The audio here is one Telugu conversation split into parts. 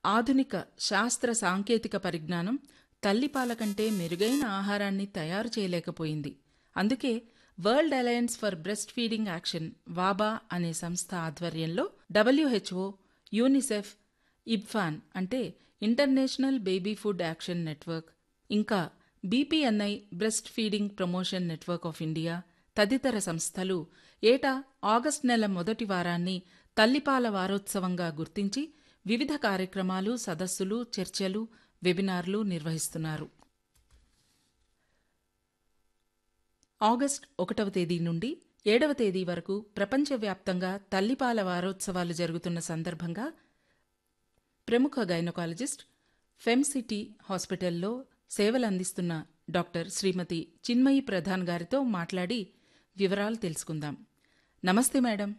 ఆధునిక శాస్త్ర సాంకేతిక పరిజ్ఞానం తల్లిపాల కంటే మెరుగైన ఆహారాన్ని తయారు చేయలేకపోయింది అందుకే world alliance for breastfeeding action వాబా అనే సంస్థ ఆధ్వర్యంలో డబ్ల్యూహెచ్ఓ యూనిసెఫ్ ఇబ్ఫాన్ అంటే international baby food action network ఇంకా BPNI breastfeeding promotion network of India తదితర సంస్థలు ఏటా ఆగస్టు నెల మొదటి వారాన్ని తల్లిపాల వారోత్సవంగా గుర్తించి వివిధ కార్యక్రమాలు సదస్సులు చర్చలు వెబినార్లు నిర్వహిస్తున్నారు ఆగస్ట్ ఒకటవ తేదీ నుండి ఏడవ తేదీ వరకు ప్రపంచవ్యాప్తంగా తల్లిపాల వారోత్సవాలు జరుగుతున్న సందర్భంగా ప్రముఖ గైనకాలజిస్ట్ ఫెమ్సిటీ హాస్పిటల్లో సేవలందిస్తున్న డాక్టర్ శ్రీమతి చిన్మయి ప్రధాన్ గారితో మాట్లాడి వివరాలు తెలుసుకుందాం నమస్తే మేడం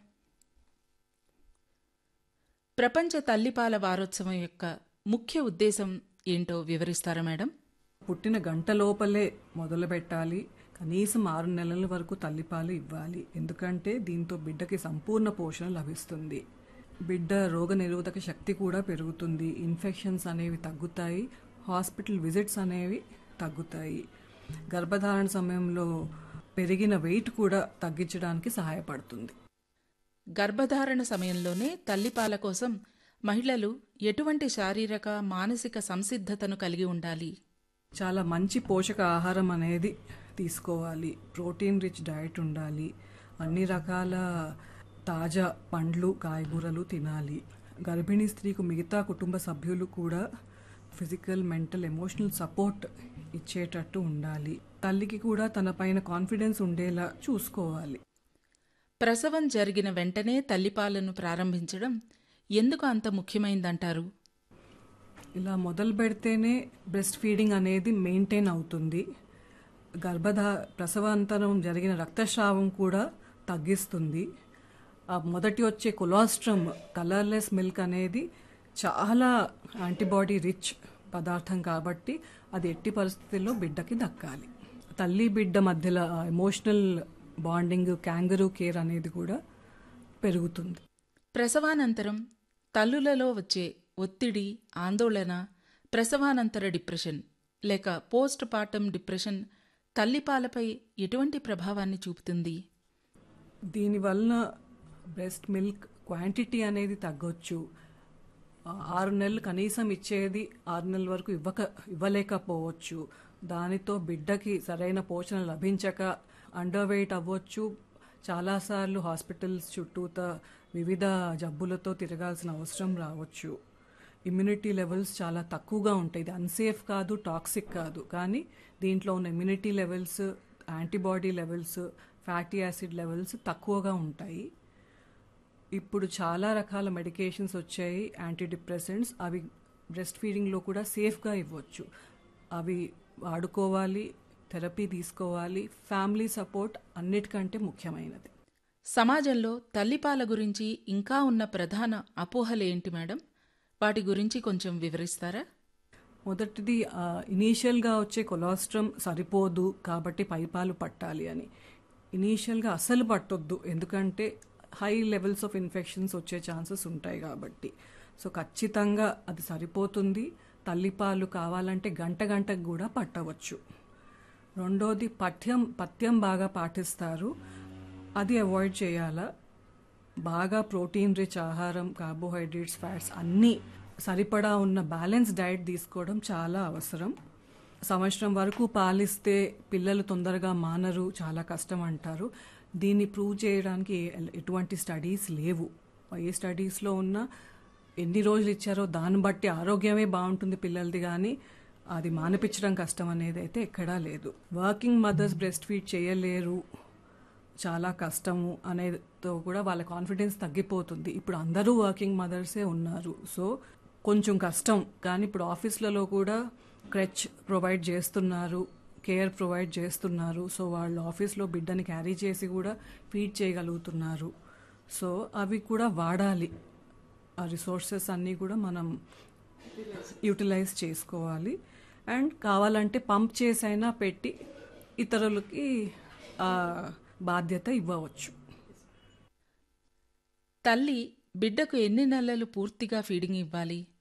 ప్రపంచ తల్లిపాల వారోత్సవం యొక్క ముఖ్య ఉద్దేశం ఏంటో వివరిస్తారా మేడం పుట్టిన గంట లోపలే మొదలు పెట్టాలి కనీసం ఆరు నెలల వరకు తల్లిపాలు ఇవ్వాలి ఎందుకంటే దీంతో బిడ్డకి సంపూర్ణ పోషణ లభిస్తుంది బిడ్డ రోగ నిరోధక శక్తి కూడా పెరుగుతుంది ఇన్ఫెక్షన్స్ అనేవి తగ్గుతాయి హాస్పిటల్ విజిట్స్ అనేవి తగ్గుతాయి గర్భధారణ సమయంలో పెరిగిన వెయిట్ కూడా తగ్గించడానికి సహాయపడుతుంది గర్భధారణ సమయంలోనే తల్లిపాల కోసం మహిళలు ఎటువంటి శారీరక మానసిక సంసిద్ధతను కలిగి ఉండాలి చాలా మంచి పోషక ఆహారం అనేది తీసుకోవాలి ప్రోటీన్ రిచ్ డైట్ ఉండాలి అన్ని రకాల తాజా పండ్లు కాయగూరలు తినాలి గర్భిణీ స్త్రీకు మిగతా కుటుంబ సభ్యులు కూడా ఫిజికల్ మెంటల్ ఎమోషనల్ సపోర్ట్ ఇచ్చేటట్టు ఉండాలి తల్లికి కూడా తన పైన కాన్ఫిడెన్స్ ఉండేలా చూసుకోవాలి ప్రసవం జరిగిన వెంటనే తల్లిపాలను ప్రారంభించడం ఎందుకు అంత ముఖ్యమైందంటారు ఇలా మొదలు పెడితేనే బ్రెస్ట్ ఫీడింగ్ అనేది మెయింటైన్ అవుతుంది గర్భధా ప్రసవాంతరం జరిగిన రక్తస్రావం కూడా తగ్గిస్తుంది ఆ మొదటి వచ్చే కొలాస్ట్రమ్ కలర్లెస్ మిల్క్ అనేది చాలా యాంటీబాడీ రిచ్ పదార్థం కాబట్టి అది ఎట్టి పరిస్థితుల్లో బిడ్డకి దక్కాలి తల్లి బిడ్డ మధ్యలో ఎమోషనల్ బాండింగ్ క్యాంగరూ కేర్ అనేది కూడా పెరుగుతుంది ప్రసవానంతరం తల్లులలో వచ్చే ఒత్తిడి ఆందోళన ప్రసవానంతర డిప్రెషన్ లేక పోస్ట్ పార్టం డిప్రెషన్ తల్లిపాలపై ఎటువంటి ప్రభావాన్ని చూపుతుంది దీనివలన బ్రెస్ట్ మిల్క్ క్వాంటిటీ అనేది తగ్గొచ్చు ఆ ఆరు నెలలు కనీసం ఇచ్చేది ఆరు నెలల వరకు ఇవ్వక ఇవ్వలేకపోవచ్చు దానితో బిడ్డకి సరైన పోషణ లభించక అండర్ వెయిట్ అవ్వచ్చు చాలాసార్లు హాస్పిటల్స్ చుట్టూత వివిధ జబ్బులతో తిరగాల్సిన అవసరం రావచ్చు ఇమ్యూనిటీ లెవెల్స్ చాలా తక్కువగా ఉంటాయి ఇది అన్సేఫ్ కాదు టాక్సిక్ కాదు కానీ దీంట్లో ఉన్న immunity levels antibody levels fatty acid levels తక్కువగా ఉంటాయి ఇప్పుడు చాలా రకాల మెడికేషన్స్ వచ్చాయి యాంటీ డిప్రెసెంట్స్ అవి బ్రెస్ట్ ఫీడింగ్లో కూడా సేఫ్గా ఇవ్వచ్చు అవి వాడుకోవాలి థెరపీ తీసుకోవాలి ఫ్యామిలీ సపోర్ట్ అన్నిటికంటే ముఖ్యమైనది సమాజంలో తల్లిపాల గురించి ఇంకా ఉన్న ప్రధాన అపోహలేంటి మేడం వాటి గురించి కొంచెం వివరిస్తారా మొదటిది ఇనీషియల్గా వచ్చే కొలాస్ట్రమ్ సరిపోదు కాబట్టి పైపాలు పట్టాలి అని ఇనీషియల్గా అస్సలు పట్టొద్దు ఎందుకంటే హై లెవెల్స్ ఆఫ్ ఇన్ఫెక్షన్స్ వచ్చే ఛాన్సెస్ ఉంటాయి కాబట్టి సో ఖచ్చితంగా అది సరిపోతుంది తల్లిపాలు కావాలంటే గంట గంటకు కూడా పట్టవచ్చు రెండోది పథ్యం పథ్యం బాగా పాటిస్తారు అది అవాయిడ్ చేయాలా బాగా ప్రోటీన్ రిచ్ ఆహారం కార్బోహైడ్రేట్స్ ఫ్యాట్స్ అన్నీ సరిపడా ఉన్న బ్యాలెన్స్ డైట్ తీసుకోవడం చాలా అవసరం సంవత్సరం వరకు పాలిస్తే పిల్లలు తొందరగా మానరు చాలా కష్టం అంటారు దీన్ని ప్రూవ్ చేయడానికి ఎటువంటి స్టడీస్ లేవు ఏ స్టడీస్లో ఉన్నా ఎన్ని రోజులు ఇచ్చారో దాన్ని బట్టి ఆరోగ్యమే బాగుంటుంది పిల్లలది కానీ అది మానిపించడం కష్టం అనేది అయితే ఎక్కడా లేదు వర్కింగ్ మదర్స్ బ్రెస్ట్ ఫీడ్ చేయలేరు చాలా కష్టము అనేతో కూడా వాళ్ళ కాన్ఫిడెన్స్ తగ్గిపోతుంది ఇప్పుడు అందరూ వర్కింగ్ మదర్సే ఉన్నారు సో కొంచెం కష్టం కానీ ఇప్పుడు ఆఫీస్లలో కూడా క్రెచ్ ప్రొవైడ్ చేస్తున్నారు కేర్ ప్రొవైడ్ చేస్తున్నారు సో వాళ్ళు ఆఫీస్లో బిడ్డని క్యారీ చేసి కూడా ఫీడ్ చేయగలుగుతున్నారు సో అవి కూడా వాడాలి ఆ రిసోర్సెస్ అన్నీ కూడా మనం యూటిలైజ్ చేసుకోవాలి అండ్ కావాలంటే పంప్ చేసైనా పెట్టి ఇతరులకి ఆ బాధ్యత ఇవ్వవచ్చు తల్లి బిడ్డకు ఎన్ని నెలలు పూర్తిగా ఫీడింగ్ ఇవ్వాలి